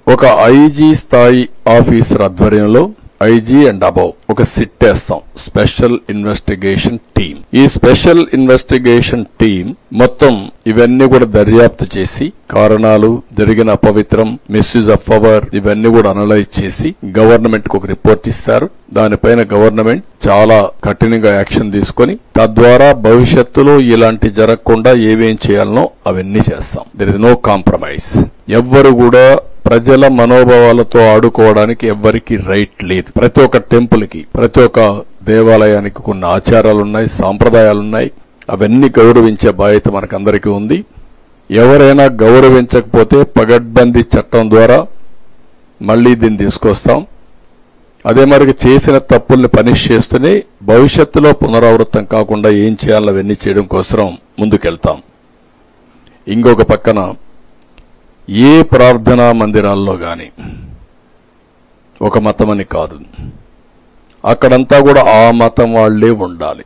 ఒక ఐజీ స్థాయి ఆఫీసర్ ఆధ్వర్యంలో ఐజీ అండ్ అబౌవ్ ఒక సిట్ వేస్తాం స్పెషల్ ఇన్వెస్టిగేషన్ టీం ఈ స్పెషల్ ఇన్వెస్టిగేషన్ టీం మొత్తం ఇవన్నీ కూడా దర్యాప్తు చేసి కారణాలు జరిగిన అపవిత్రం మిస్యూజ్ ఆఫ్ పవర్ ఇవన్నీ కూడా అనలైజ్ చేసి గవర్నమెంట్ కు ఒక రిపోర్ట్ ఇస్తారు దానిపైన గవర్నమెంట్ చాలా కఠినంగా యాక్షన్ తీసుకొని తద్వారా భవిష్యత్తులో ఇలాంటి జరగకుండా ఏమేం చేయాలనో అవన్నీ చేస్తాం దర్ ఇస్ నో కాంప్రమైజ్ ఎవ్వరు కూడా ప్రజల మనోభావాలతో ఆడుకోవడానికి ఎవ్వరికి రైట్ లేదు ప్రతి ఒక్క టెంపుల్ కి ప్రతి ఒక్క దేవాలయానికి కొన్ని ఆచారాలు ఉన్నాయి సాంప్రదాయాలు ఉన్నాయి అవన్నీ గౌరవించే బాధ్యత మనకందరికీ ఉంది ఎవరైనా గౌరవించకపోతే పగడ్బందీ చట్టం ద్వారా మళ్లీ దీన్ని తీసుకొస్తాం అదే మరి చేసిన తప్పుల్ని పనిష్ చేస్తూనే భవిష్యత్తులో పునరావృతం కాకుండా ఏం చేయాలో అవన్నీ చేయడం కోసం ముందుకెళ్తాం ఇంకొక పక్కన ఏ ప్రార్థనా మందిరాల్లో గాని ఒక మతమని కాదు అక్కడంతా కూడా ఆ మతం వాళ్లే ఉండాలి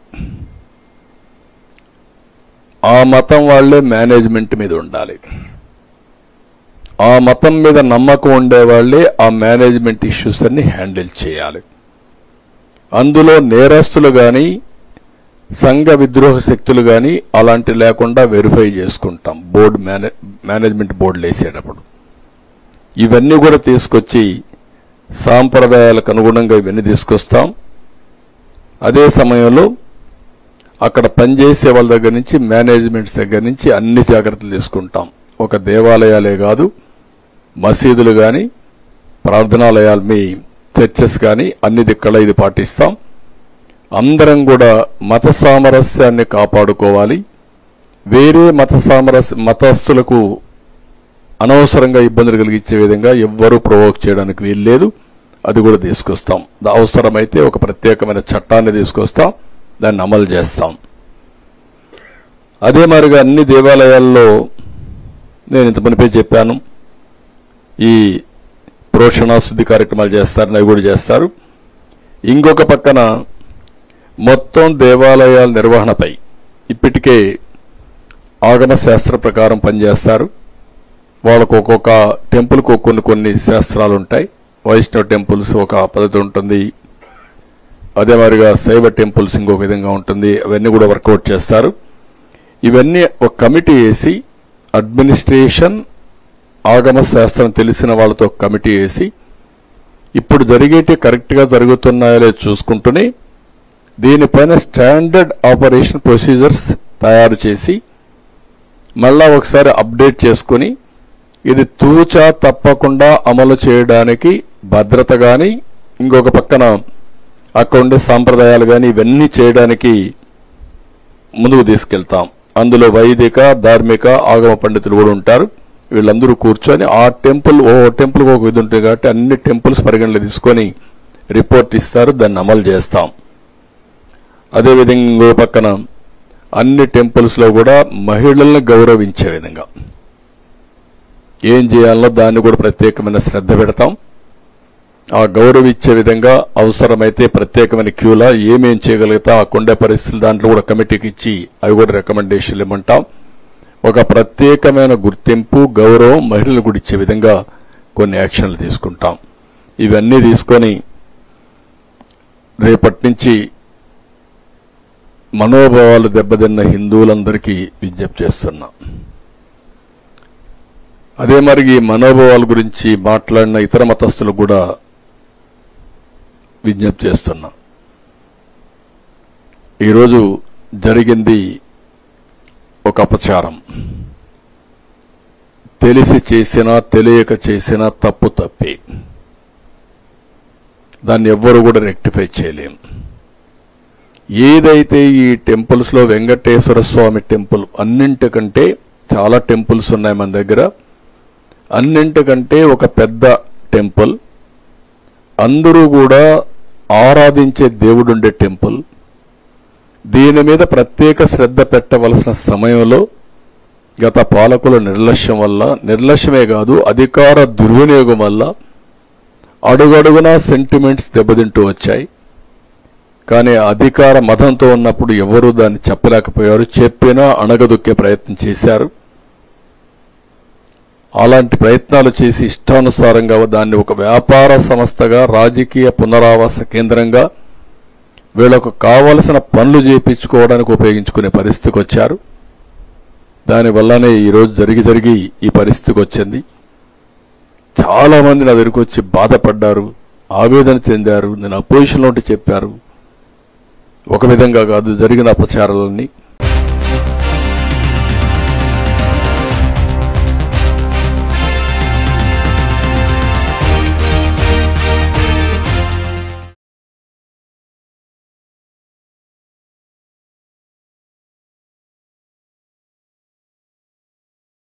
ఆ మతం వాళ్లే మేనేజ్మెంట్ మీద ఉండాలి ఆ మతం మీద నమ్మకం ఉండేవాళ్లే ఆ మేనేజ్మెంట్ ఇష్యూస్ అన్ని హ్యాండిల్ చేయాలి అందులో నేరస్తులు గాని సంఘ విద్రోహ శక్తులు గాని అలాంటి లేకుండా వెరిఫై చేసుకుంటాం బోర్డు మేనే మేనేజ్మెంట్ బోర్డులు వేసేటప్పుడు ఇవన్నీ కూడా తీసుకొచ్చి సాంప్రదాయాలకు అనుగుణంగా ఇవన్నీ తీసుకొస్తాం అదే సమయంలో అక్కడ పనిచేసే వాళ్ళ దగ్గర నుంచి మేనేజ్మెంట్స్ దగ్గర నుంచి అన్ని జాగ్రత్తలు తీసుకుంటాం ఒక దేవాలయాలే కాదు మసీదులు గాని ప్రార్థనాలయాలు మీ చర్చెస్ గాని అన్ని దిక్కల ఇది పాటిస్తాం అందరం కూడా మత సామరస్యాన్ని కాపాడుకోవాలి వేరే మత సామరస్య మతస్థులకు అనవసరంగా ఇబ్బందులు కలిగించే విధంగా ఎవ్వరూ ప్రొవోక్ చేయడానికి వీల్లేదు అది కూడా తీసుకొస్తాం దా- అవసరమైతే ఒక ప్రత్యేకమైన చట్టాన్ని తీసుకొస్తాం దాన్ని అమలు చేస్తాం అదే మరిగా అన్ని దేవాలయాల్లో నేను ఇంత మునిపే చెప్పాను ఈ ప్రోషణ శుద్ధి కార్యక్రమాలు చేస్తారని అవి కూడా చేస్తారు ఇంకొక పక్కన మొత్తం దేవాలయాల నిర్వహణపై ఇప్పటికే ఆగమ శాస్త్ర ప్రకారం పనిచేస్తారు వాళ్ళకు ఒక్కొక్క టెంపుల్కు కొన్ని కొన్ని శాస్త్రాలు ఉంటాయి వైష్ణవ టెంపుల్స్ ఒక పద్ధతి ఉంటుంది అదే మాదిరిగా శైవ టెంపుల్స్ ఇంకొక విధంగా ఉంటుంది అవన్నీ కూడా వర్కౌట్ చేస్తారు ఇవన్నీ ఒక కమిటీ వేసి అడ్మినిస్ట్రేషన్ ఆగమ శాస్త్రం తెలిసిన వాళ్ళతో ఒక కమిటీ వేసి ఇప్పుడు జరిగేటి కరెక్ట్ గా జరుగుతున్నాయో లేదో చూసుకుంటూనే దీనిపైన స్టాండర్డ్ ఆపరేషన్ ప్రొసీజర్స్ తయారు చేసి మళ్ళా ఒకసారి అప్డేట్ చేసుకుని ఇది తూచా తప్పకుండా అమలు చేయడానికి భద్రత గాని ఇంకొక పక్కన అక్కడ ఉండే సాంప్రదాయాలు గాని ఇవన్నీ చేయడానికి ముందుకు తీసుకెళ్తాం అందులో వైదిక ధార్మిక ఆగమ పండితులు కూడా ఉంటారు వీళ్ళందరూ కూర్చొని ఆ టెంపుల్ ఓ టెంపుల్ ఒక ఇది ఉంటుంది కాబట్టి అన్ని టెంపుల్స్ పరిగణలో తీసుకొని రిపోర్ట్ ఇస్తారు దాన్ని అమలు చేస్తాం అదేవిధంగా ఇంకో పక్కన అన్ని టెంపుల్స్ లో కూడా మహిళల్ని గౌరవించే విధంగా ఏం చేయాలో దాన్ని కూడా ప్రత్యేకమైన శ్రద్ధ పెడతాం ఆ గౌరవించే విధంగా అవసరమైతే ప్రత్యేకమైన క్యూలా ఏమేం చేయగలుగుతా ఆ కొండే పరిస్థితులు దాంట్లో కూడా కమిటీకి ఇచ్చి అవి కూడా రికమెండేషన్లు ఇమ్మంటాం ఒక ప్రత్యేకమైన గుర్తింపు గౌరవం మహిళలు కూడా ఇచ్చే విధంగా కొన్ని యాక్షన్లు తీసుకుంటాం ఇవన్నీ తీసుకొని రేపటి నుంచి మనోభావాలు దెబ్బతిన్న హిందువులందరికీ విజ్ఞప్తి చేస్తున్నా అదే మరి ఈ మనోభావాల గురించి మాట్లాడిన ఇతర మతస్థులకు కూడా విజ్ఞప్తి చేస్తున్నా ఈరోజు జరిగింది ఒక అపచారం తెలిసి చేసినా తెలియక చేసినా తప్పు తప్పే దాన్ని ఎవ్వరు కూడా రెక్టిఫై చేయలేం ఏదైతే ఈ టెంపుల్స్ లో వెంకటేశ్వర స్వామి టెంపుల్ అన్నింటికంటే చాలా టెంపుల్స్ ఉన్నాయి మన దగ్గర అన్నింటికంటే ఒక పెద్ద టెంపుల్ అందరూ కూడా ఆరాధించే దేవుడుండే టెంపుల్ దీని మీద ప్రత్యేక శ్రద్ధ పెట్టవలసిన సమయంలో గత పాలకుల నిర్లక్ష్యం వల్ల నిర్లక్ష్యమే కాదు అధికార దుర్వినియోగం వల్ల అడుగడుగునా సెంటిమెంట్స్ దెబ్బతింటూ వచ్చాయి కానీ అధికార మతంతో ఉన్నప్పుడు ఎవరూ దాన్ని చెప్పలేకపోయారు చెప్పినా అణగదొక్కే ప్రయత్నం చేశారు అలాంటి ప్రయత్నాలు చేసి ఇష్టానుసారంగా దాన్ని ఒక వ్యాపార సంస్థగా రాజకీయ పునరావాస కేంద్రంగా వీళ్లకు కావలసిన పనులు చేయించుకోవడానికి ఉపయోగించుకునే పరిస్థితికి వచ్చారు దానివల్లనే ఈరోజు జరిగి జరిగి ఈ పరిస్థితికి వచ్చింది చాలా మంది నా దగ్గరికి వచ్చి బాధపడ్డారు ఆవేదన చెందారు నేను అపోజిషన్లో ఉంటే చెప్పారు ఒక విధంగా కాదు జరిగిన అపచారాలన్నీ